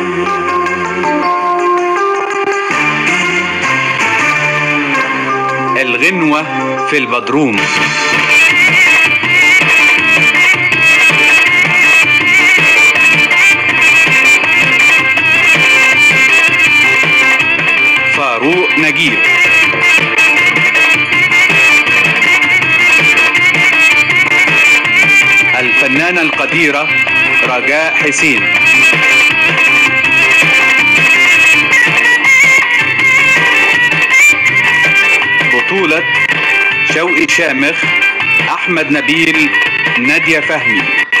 الغنوة في البدروم فاروق نجيب الفنانة القديرة رجاء حسين بطولة شوقي شامخ أحمد نبيل نادية فهمي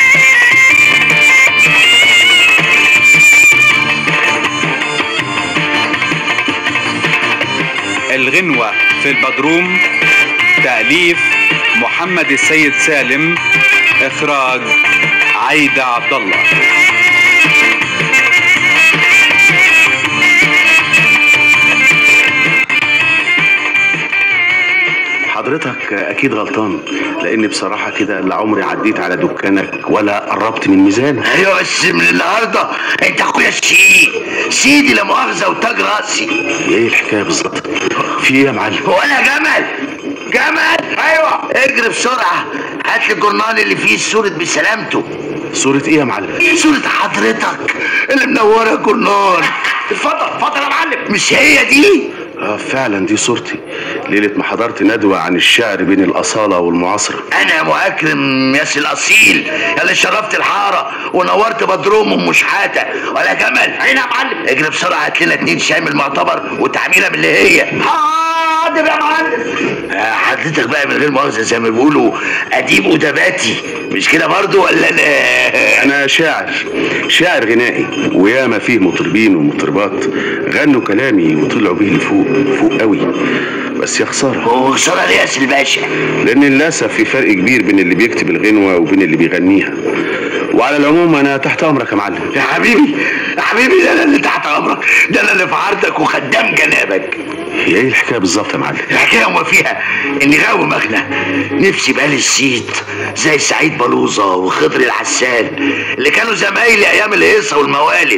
الغنوة في البدروم تأليف محمد السيد سالم إخراج عايدة عبد الله حضرتك اكيد غلطان لان بصراحه كده لا عمري عديت على دكانك ولا قربت من ميزانك ايوه بس من النهارده انت اخويا الشقيق سيدي لا مؤاخذه وتاج راسي ايه الحكايه بالظبط في ايه يا معلم هو انا جمل جمل ايوه اجري بسرعه هات لي الجورنال اللي فيه صوره بسلامته صوره ايه يا معلم صوره حضرتك اللي منوره الجورنال اتفضل اتفضل يا معلم مش هي دي اه فعلا دي صورتي ليله ما حضرت ندوه عن الشعر بين الاصاله والمعاصره انا يا مؤكرم ياس الاصيل اللي شرفت الحاره ونورت بدروم ام شحاته ولا جمل عين يا معلم اجري بسرعه هات لنا اتنين شاي من المعتبر وتعميله من اللي هي حاضر يا معلم آه، حضرتك بقى من غير مؤاخذه زي ما بيقولوا اديب ادباتي مش كده برضو ولا انا انا شاعر شاعر غنائي وياما فيه مطربين ومطربات غنوا كلامي وطلعوا بيه لفوق فوق قوي بس يا خساره وخساره ليه يا سي الباشا لان للاسف في فرق كبير بين اللي بيكتب الغنوه وبين اللي بيغنيها وعلى العموم انا تحت امرك يا معلم يا حبيبي يا حبيبي ده انا اللي تحت امرك ده انا اللي في عرضك وخدام جنابك هي ايه الحكايه بالظبط يا معلم الحكايه وما فيها اني غاوي مغنى نفسي بقالي السيد زي سعيد بلوزه وخضر العسال اللي كانوا زمايلي ايام الهيصه والموالد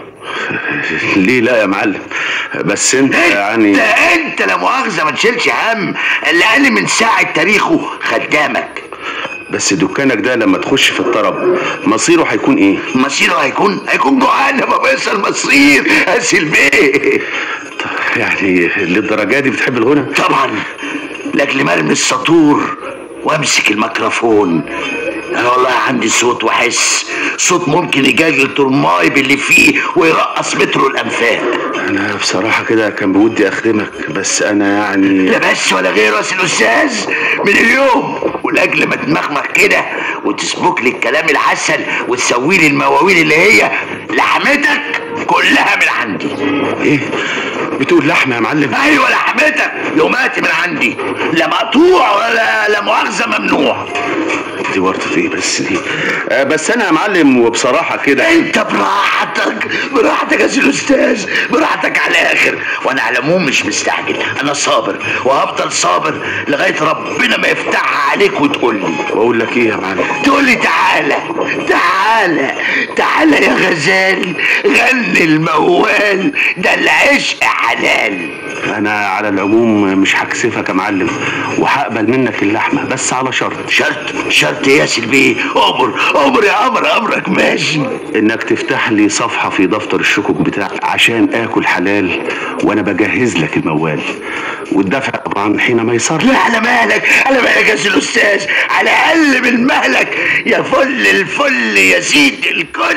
ليه لا يا معلم بس انت يعني انت انت لا مؤاخذه ما تشيلش هم اللي قال من ساعه تاريخه خدامك بس دكانك ده لما تخش في الطرب مصيره هيكون ايه مصيره هيكون هيكون جهنم ما بئس المصير اسل بيه يعني للدرجه دي بتحب الغنى طبعا لاجل مرمي السطور وامسك الميكروفون انا والله عندي صوت وحس صوت ممكن يجاجل ترماي باللي فيه ويرقص مترو الانفاق انا بصراحه كده كان بودي اخدمك بس انا يعني لا بس ولا غيره يا سي الاستاذ من اليوم ولاجل ما تمخمخ كده وتسبك لي الكلام العسل وتسوي لي المواويل اللي هي لحمتك كلها من عندي ايه بتقول لحمه يا معلم ايوه لحمتك يوماتي من عندي لا مقطوع ولا لا مؤاخذه ممنوع دي ورطه ايه بس دي آه بس انا يا معلم وبصراحه كده انت براحتك براحتك يا سي الاستاذ براحتك على الاخر وانا على العموم مش مستعجل انا صابر وهفضل صابر لغايه ربنا ما يفتحها عليك وتقول لي واقول لك ايه يا معلم تقول لي تعالى تعالى تعالى يا غزال غني الموال ده العشق حلال انا على العموم مش هكسفك يا معلم وهقبل منك اللحمه بس على شرط شرط شرط يا سلبي امر امر يا امر امرك ماشي انك تفتح لي صفحه في دفتر الشكوك بتاعك عشان اكل حلال وانا بجهز لك الموال والدفع طبعا حين ميسر لا على مالك على مالك يا سي الاستاذ على اقل من مهلك يا فل الفل يا سيد الكل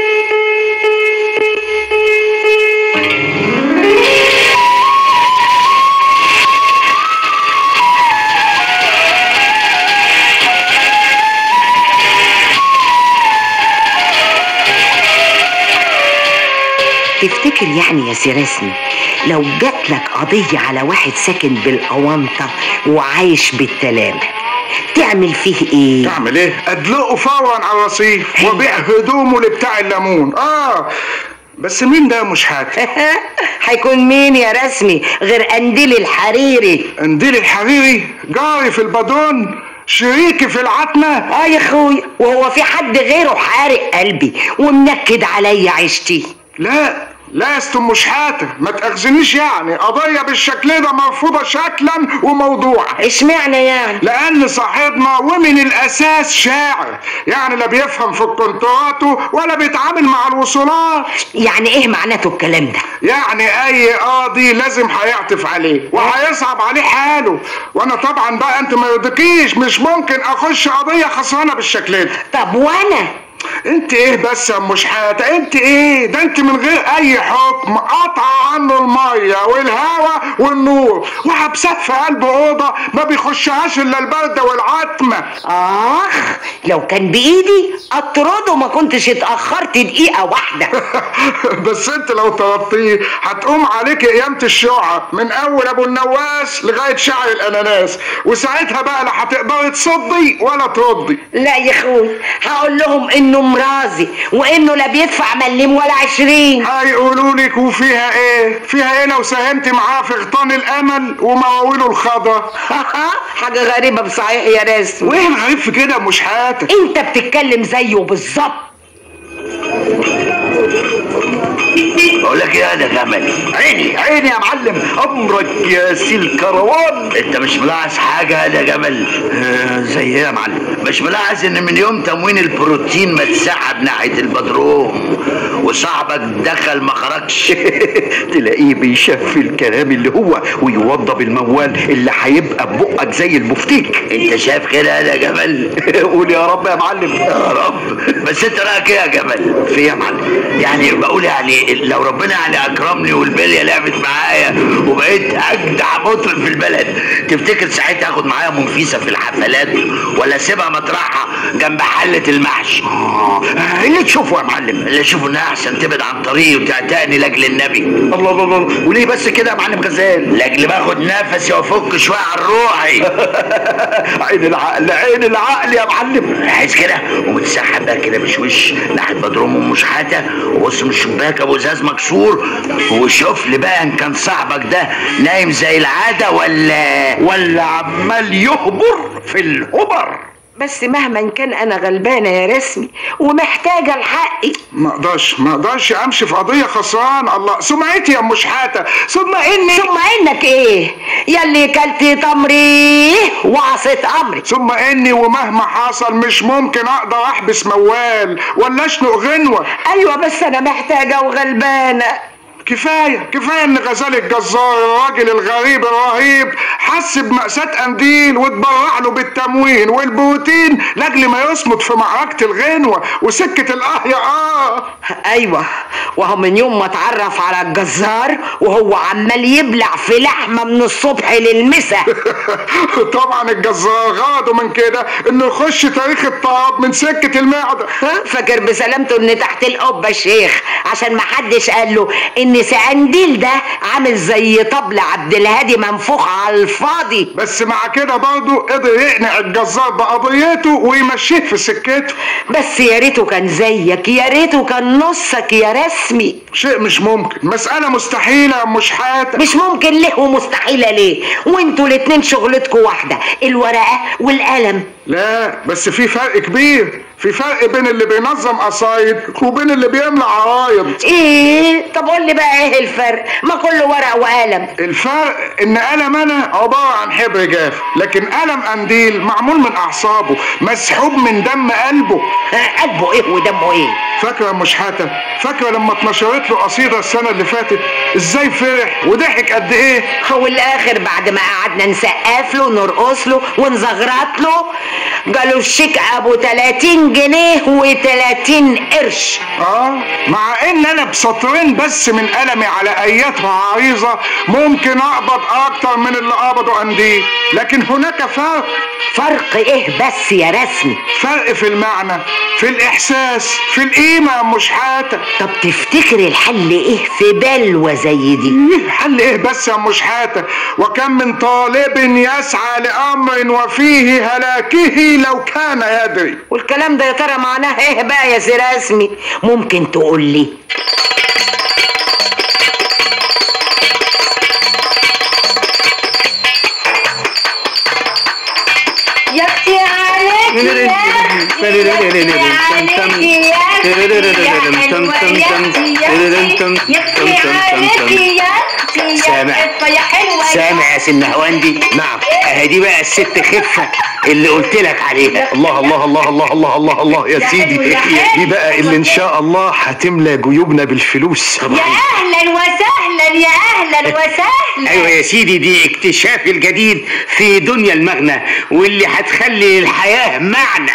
تفتكر يعني يا سي رسمي لو جات لك قضية على واحد ساكن بالأونطة وعايش بالتلامة تعمل فيه ايه؟ تعمل ايه؟ ادلقه فورا على الرصيف وبيع هدومه لبتاع الليمون اه بس مين ده مش حاكم هيكون مين يا رسمي غير قنديل الحريري قنديل الحريري جاري في البدون شريكي في العتمة اه يا اخويا وهو في حد غيره حارق قلبي ومنكد عليا عيشتي لا لا يا استاذ مش حاتة ما تاخذنيش يعني قضية بالشكل ده مرفوضة شكلا وموضوعا اشمعنى يعني لان صاحبنا ومن الاساس شاعر يعني لا بيفهم في الكونتراتو ولا بيتعامل مع الوصولات يعني ايه معناته الكلام ده يعني اي قاضي لازم هيعطف عليه وهيصعب عليه حاله وانا طبعا بقى انت ما يرضيكيش مش ممكن اخش قضيه خسرانه بالشكل ده طب وانا انت ايه بس يا مش حاجه انت ايه ده انت من غير اي حكم قطع عنه الميه والهواء والنور وحبسات في قلب اوضه ما بيخشهاش الا البرده والعتمه اخ لو كان بايدي اطرده ما كنتش اتاخرت دقيقه واحده بس انت لو طلبتيه هتقوم عليك قيامة الشعب من اول ابو النواس لغاية شعر الاناناس وساعتها بقى لا هتقدري تصدي ولا تردي لا يا اخوي هقول لهم انه مرازي وانه لا بيدفع مليم ولا عشرين هيقولوا لك وفيها ايه فيها ايه لو ساهمت معاه في غطان الامل ومواويله الخضا حاجه غريبه بصحيح يا رسم وايه الغريب في كده يا مش حاتة انت بتتكلم زيه بالظبط بقول لك ايه يا جمل عيني عيني يا معلم امرك يا سيل كروان انت مش ملاحظ حاجه يا جمل آه زي ايه يا معلم مش ملاحظ ان من يوم تموين البروتين ما اتسحب ناحيه البدروم وصاحبك دخل ما خرجش تلاقيه بيشف الكلام اللي هو ويوضب الموال اللي هيبقى ببقك زي البفتيك انت شايف كده يا جمل قول يا رب يا معلم يا رب بس انت رايك ايه يا جمل في يا معلم يعني بقول يعني لو ربنا يعني اكرمني والبليه لعبت معايا وبقيت اجدع مطرب في البلد تفتكر ساعتها اخد معايا منفيسه في الحفلات ولا اسيبها مطرحها جنب حله المحشي آه، اللي تشوفه يا معلم اللي اشوف انها احسن تبعد عن طريقي وتعتقني لاجل النبي الله الله الله وليه بس كده يا معلم غزال لاجل باخد نفسي وافك شويه عن روحي عين العقل عين العقل يا معلم عايز كده ومتسحب بقى كده بشوش ناحيه بدروم ام شحاته وبص من الشباك ابو ازاز مكسور وشوف لي بقى ان كان صاحبك ده نايم زي العاده ولا ولا عمال يهبر في الهبر بس مهما كان انا غلبانه يا رسمي ومحتاجه لحقي ما اقدرش ما اقدرش امشي في قضيه خسران الله سمعتي يا مش حاتة ثم اني ثم انك ايه يلي كلتي تمري وعصيت امري ثم اني ومهما حصل مش ممكن اقدر احبس موال ولا اشنق غنوه ايوه بس انا محتاجه وغلبانه كفايه كفايه ان غزال الجزار الراجل الغريب الرهيب حس بمأساة قنديل واتبرع له بالتموين والبروتين لاجل ما يصمد في معركه الغنوه وسكه الاه يا اه ايوه وهو من يوم ما اتعرف على الجزار وهو عمال يبلع في لحمه من الصبح للمساء طبعا الجزار غرضه من كده انه يخش تاريخ الطاب من سكه المعده ها؟ فاكر بسلامته ان تحت القبه شيخ عشان ما حدش قال له ان سعنديل ده عامل زي طبل عبد الهادي منفوخ على الفاضي بس مع كده برضه قدر يقنع الجزار بقضيته ويمشيه في سكته بس يا ريته كان زيك يا ريته كان نصك يا رسمي شيء مش ممكن مسألة مستحيلة يا مش حاتة مش ممكن ليه ومستحيلة ليه وانتوا الاتنين شغلتكوا واحدة الورقة والقلم لا بس في فرق كبير في فرق بين اللي بينظم قصايد وبين اللي بيملى عرايض ايه طب قول لي بقى ايه الفرق ما كله ورق وقلم الفرق ان قلم انا عبارة عن حبر جاف لكن قلم قنديل معمول من اعصابه مسحوب من دم قلبه ها، قلبه ايه ودمه ايه فاكرة يا مش حاتة فاكرة لما اتنشرت له قصيدة السنة اللي فاتت ازاي فرح وضحك قد ايه هو الاخر بعد ما قعدنا نسقف له ونرقص له ونزغرط له قالوا الشيك ابو 30 جنيه و30 قرش اه مع ان انا بسطرين بس من قلمي على اياتها عريضة ممكن اقبض اكتر من اللي قبضوا قنديل لكن هناك فرق فرق ايه بس يا رسمي فرق في المعنى في الاحساس في القيمة يا مش حاتة طب تفتكر الحل ايه في بلوة زي دي إيه حل ايه بس يا مش حاتة وكم من طالب يسعى لامر وفيه هلاكه لو كان يدري والكلام ده يا ترى معناه ايه بقى يا سي رسمي ممكن تقول لي يا اختي عليك يا سامع سامع يا سن هواندي نعم اهي دي بقى الست خفه اللي قلت لك عليها الله الله الله الله الله الله الله يا سيدي دي بقى اللي ان شاء الله هتملى جيوبنا بالفلوس يا اهلا وسهلا يا اهلا وسهلا ايوه يا سيدي دي اكتشاف الجديد في دنيا المغنى واللي هتخلي الحياه معنى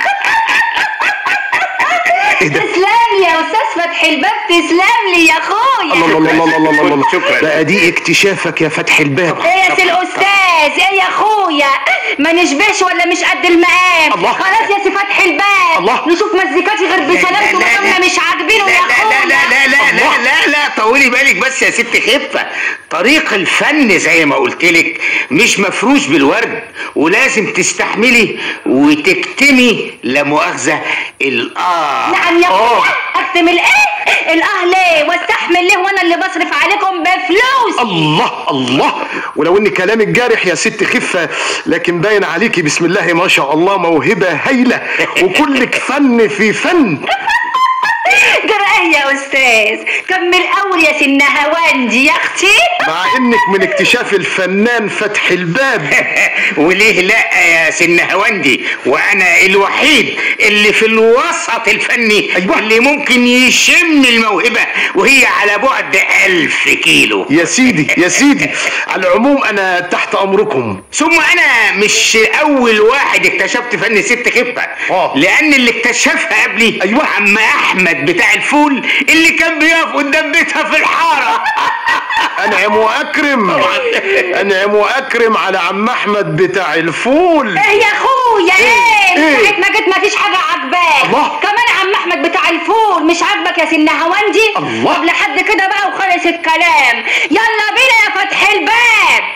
تسلم يا استاذ فتحي الباب تسلم لي يا اخويا الله الله الله الله الله الله شكرا. بقى دي اكتشافك يا فتح الباب ايه يا سي الاستاذ ايه يا اخويا ما نشبهش ولا مش قد المقام الله. خلاص يا سي فتحي الباب الله. نشوف مزيكاتي غير بسلامته لا، لا، وهم لا. مش عاجبينه لا يا لا لا اخويا لا لا لا لا لا طولي بالك بس يا ست خفة طريق الفن زي ما قلت لك مش مفروش بالورد ولازم تستحملي وتكتمي لا مؤاخذة الآه نعم يا اخويا اكتم الايه الاه ليه واستحمل ليه وانا اللي بصرف عليكم بفلوس الله الله ولو ان كلامك جارح يا ست خفه لكن باين عليكي بسم الله ما شاء الله موهبه هايله وكلك فن في فن جرأة يا استاذ كمل اول يا سن هواندي يا اختي مع انك من اكتشاف الفنان فتح الباب وليه لا يا سن هوندي وانا الوحيد اللي في الوسط الفني أيوة. اللي ممكن يشم الموهبة وهي على بعد ألف كيلو يا سيدي يا سيدي على العموم انا تحت امركم ثم انا مش اول واحد اكتشفت فن ست خفه آه. لان اللي اكتشفها قبلي أيوة. عم احمد بتاع الفول اللي كان بيقف قدام بيتها في الحاره انعم واكرم انعم واكرم على عم احمد بتاع الفول ايه يا اخويا ايه إيه؟ من ساعة ما جيت مفيش حاجة عاجباك الله. كمان عم احمد بتاع الفول مش عاجبك يا سن هواندي الله. طب لحد كده بقى وخلص الكلام يلا بينا يا فتح الباب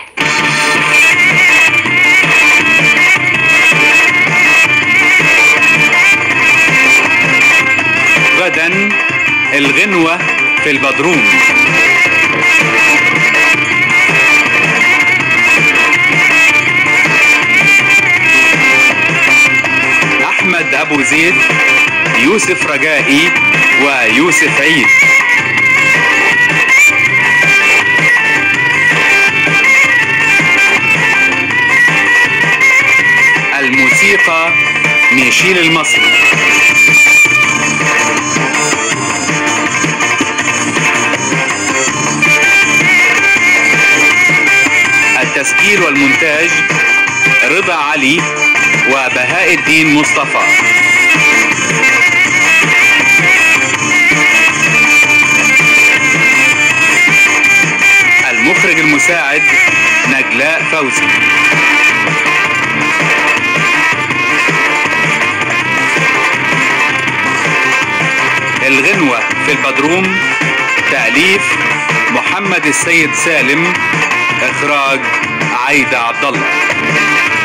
غدا الغنوة في البدروم أحمد أبو زيد يوسف رجائي ويوسف عيد الموسيقى ميشيل المصري التسجيل والمونتاج رضا علي وبهاء الدين مصطفى المخرج المساعد نجلاء فوزي الغنوة في البدروم تأليف محمد السيد سالم إخراج عايدة عبد الله